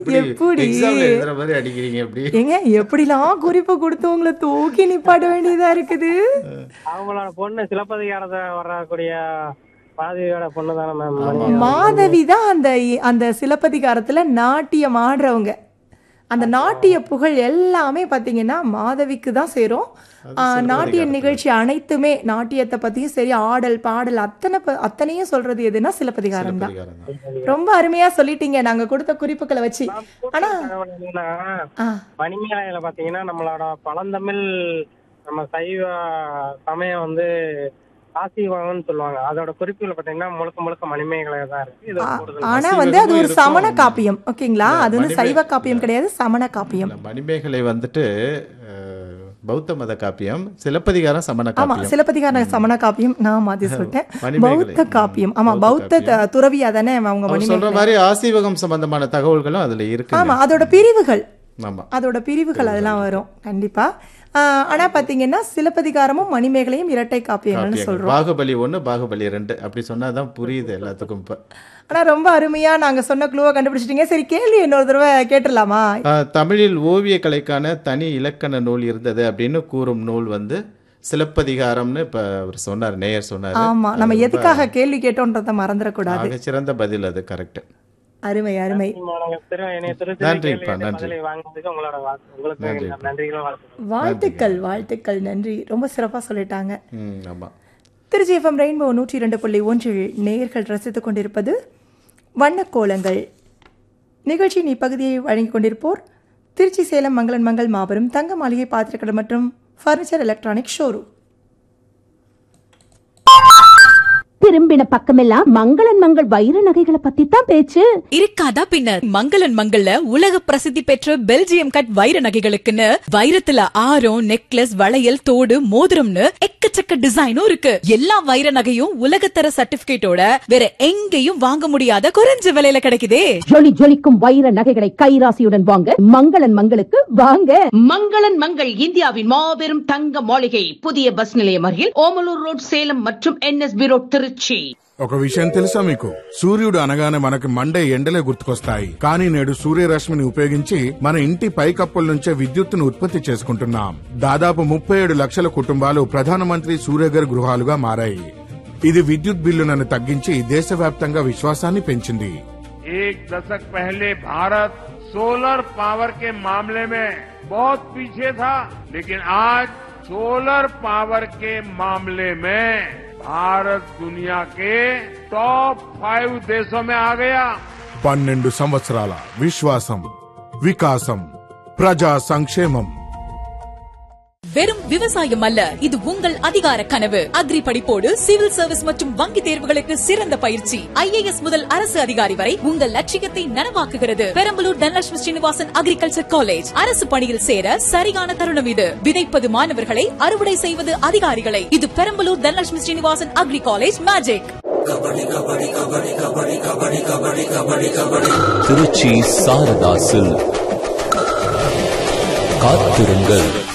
எப்படி? எக்ஸாம்ல எழுதுற மாதிரி அடிக்கிறீங்க அப்படி ஏங்க எப்படிலாம் குறிப்பு கொடுத்து உங்களை தூக்கி நிப்பாட்ட வேண்டியதா இருக்குது அவங்களோட பொண்ணு சிலப்பதிகாரத்தை வரக்கூடிய பாதியோட பொண்ணு தானே மேம் ஆமா. மாதவி தான் அந்த அந்த சிலப்பதிகாரத்துல நாட்டியம் ஆடுறவங்க அந்த நாட்டிய புகழ் எல்லாமே பார்த்தீங்கன்னா மாதவிக்கு தான் சேரும் ஆ, நாட்டிய நிகழ்ச்சி அனைத்துமே நாட்டியத்தை பத்தியும் சரி ஆடல் பாடல் அத்தனை ப- அத்தனையும் சொல்றது எதுனா சிலப்பதிகாரம் தான் சிலப்பதிகாரம் தான். ரொம்ப அருமையா சொல்லிட்டீங்க நாங்க கொடுத்த குறிப்புகளை வச்சு ஆனா தகவல் என்னன்னா ஆ, மணிமேலையில பாத்தீங்கன்னா நம்மளோட பழந்தமிழ் நம்ம சைவ சமயம் வந்து ஆசீர்வாதம்னு சொல்லுவாங்க அதோட குறிப்புகள் பாத்தீங்கன்னா முழுக்க முழுக்க மணிமேகலை தான் இருக்கு இது ஆ- கூடுதல் ஆனா வந்து அது ஒரு இருக்கும். சமண காப்பியம் ஓகேங்களா இல்ல, அது வந்து மணிமே- சைவ காப்பியம் கிடையாது சமண காப்பியம் இல்ல, மணிமேகலை வந்துட்டு அஹ், பௌத்த மத காப்பியம் சிலப்பதிகாரம் சமண ஆமா காப்பியம் சிலப்பதிகார சமண காப்பியம் நான் மாத்தி சொல்லிட்டேன் மணிமேகலை. பௌத்த காப்பியம் ஆமா பௌத்த பௌத்த த- துறவியா தானே அவங்க அவர் சொல்ற மணிமேகலை மாதிரி ஆசீவகம் சம்பந்தமான தகவல்களும் அதுல இருக்கு ஆமா அதோட பிரிவுகள் ஆமா அதோட பிரிவுகள் அதெல்லாம் வரும் கண்டிப்பா ஆஹ் ஆனா பாத்தீங்கன்னா சிலப்பதிகாரமும் மணிமேகலையும் இரட்டை காப்பியங்கள்னு காப்பியங்கள். சொல்றோம் பாகுபலி ஒண்ணு பாகுபலி ரெண்டு அப்படி சொன்னாதான் புரியுது எல்லாத்துக்கும் இப்ப ஆனா ரொம்ப அருமையா நாங்க சொன்ன க்ளூவை கண்டுபிடிச்சிட்டீங்க சரி கேள்வி இன்னொரு தடவை கேட்டுடலாமா ஆஹ், தமிழில் ஓவிய கலைக்கான தனி இலக்கண நூல் இருந்தது அப்படின்னு கூறும் நூல் வந்து சிலப்பதிகாரம்னு இப்ப அவர் சொன்னார் நேயர் சொன்னார் ஆமா நம்ம எதுக்காக கேள்வி கேட்டோன்றத மறந்துடக்கூடாது மிகச்சிறந்த பதில் அது கரெக்ட் அருமை அருமை திரு என்னைய திருச்சி நன்றிப்பா, நன்றி. பதிலை வாங்கினதுக்கு உங்களோட வாழ்த்து- உங்களுக்கு நன்றிப்பா. நன்றிகளும் வாழ்த்துக்கள் வாழ்த்துக்கள் வாழ்த்துக்கள் நன்றி ரொம்ப சிறப்பா சொல்லிட்டாங்க ம் ஆமா திருச்சி எஃப்எம் ரெயின்போ நூற்றி இரண்டு புள்ளி ஒன்றில் நேயர்கள் ரசித்துக் கொண்டிருப்பது வண்ணக்கோலங்கள் நிகழ்ச்சியின் இப்பகுதியை வழங்கிக் கொண்டிருப்போர் திருச்சி சேலம் மங்களன் மங்கள் மாபெரும் தங்க மாளிகை பாத்திரக்கடை மற்றும் ஃபர்னிச்சர் எலக்ட்ரானிக் ஷோரூம் திரும்பின பக்கமெல்லாம் மங்களன் மங்கள் வைர நகைகளை பத்தி தான் பேச்சு இருக்காதா பின்ன மங்களன் மங்கள்ல உலக பிரசித்தி பெற்ற பெல்ஜியம் கட் வைர நகைகளுக்குன்னு வைரத்துல ஆரம் நெக்லஸ் வளையல் தோடு மோதிரம்னு எக்கச்சக்க டிசைனும் இருக்கு எல்லா வைர நகையும் உலகத்தர சர்டிபிகேட்டோட வேற எங்கேயும் வாங்க முடியாத குறைஞ்ச விலையில கிடைக்குதே ஜொலி ஜொலிக்கும் வைர நகைகளை கைராசியுடன் வாங்க மங்களன் மங்களுக்கு வாங்க மங்களன் மங்கள் இந்தியாவின் மாபெரும் தங்க மாளிகை புதிய பஸ் நிலையம் அருகில் ஓமலூர் ரோட் சேலம் மற்றும் என்எஸ்பி ரோட் திருச்சி ఒక విషయం తెలుసా మీకు సూర్యుడు అనగానే మనకి మండే ఎండలే గుర్తుకొస్తాయి కానీ నేడు సూర్యరశ్మిని ఉపయోగించి మన ఇంటి పైకప్పుల నుంచే విద్యుత్తును ఉత్పత్తి చేసుకుంటున్నాం దాదాపు ముప్పై ఏడు లక్షల కుటుంబాలు ప్రధానమంత్రి సూర్యగర్ గృహాలుగా మారాయి ఇది విద్యుత్ బిల్లులను తగ్గించి దేశవ్యాప్తంగా విశ్వాసాన్ని పెంచింది एक दशक पहले भारत सोलर पावर के मामले में बहुत पीछे था लेकिन आज सोलर पावर के मामले में भारत दुनिया के टॉप फाइव देशों में आ गया పన్నెండు సంవత్సరాల విశ్వాసం వికాసం ప్రజా సంక్షేమం வெறும் விவசாயம் அல்ல இது உங்கள் அதிகார கனவு அக்ரி படிப்போடு சிவில் சர்வீஸ் மற்றும் வங்கி தேர்வுகளுக்கு சிறந்த பயிற்சி ஐஏஎஸ் முதல் அரசு அதிகாரி வரை உங்கள் லட்சியத்தை நனவாக்குகிறது பெரம்பலூர் தனலட்சுமி ஸ்ரீனிவாசன் அக்ரிகல்ச்சர் காலேஜ் அரசு பணியில் சேர சரியான தருணம் இது விதைப்பது மாணவர்களை அறுவடை செய்வது அதிகாரிகளை இது Perambalur Dhanalakshmi Srinivasan agri college magic Trichy Sarada silk காத்திருங்கள்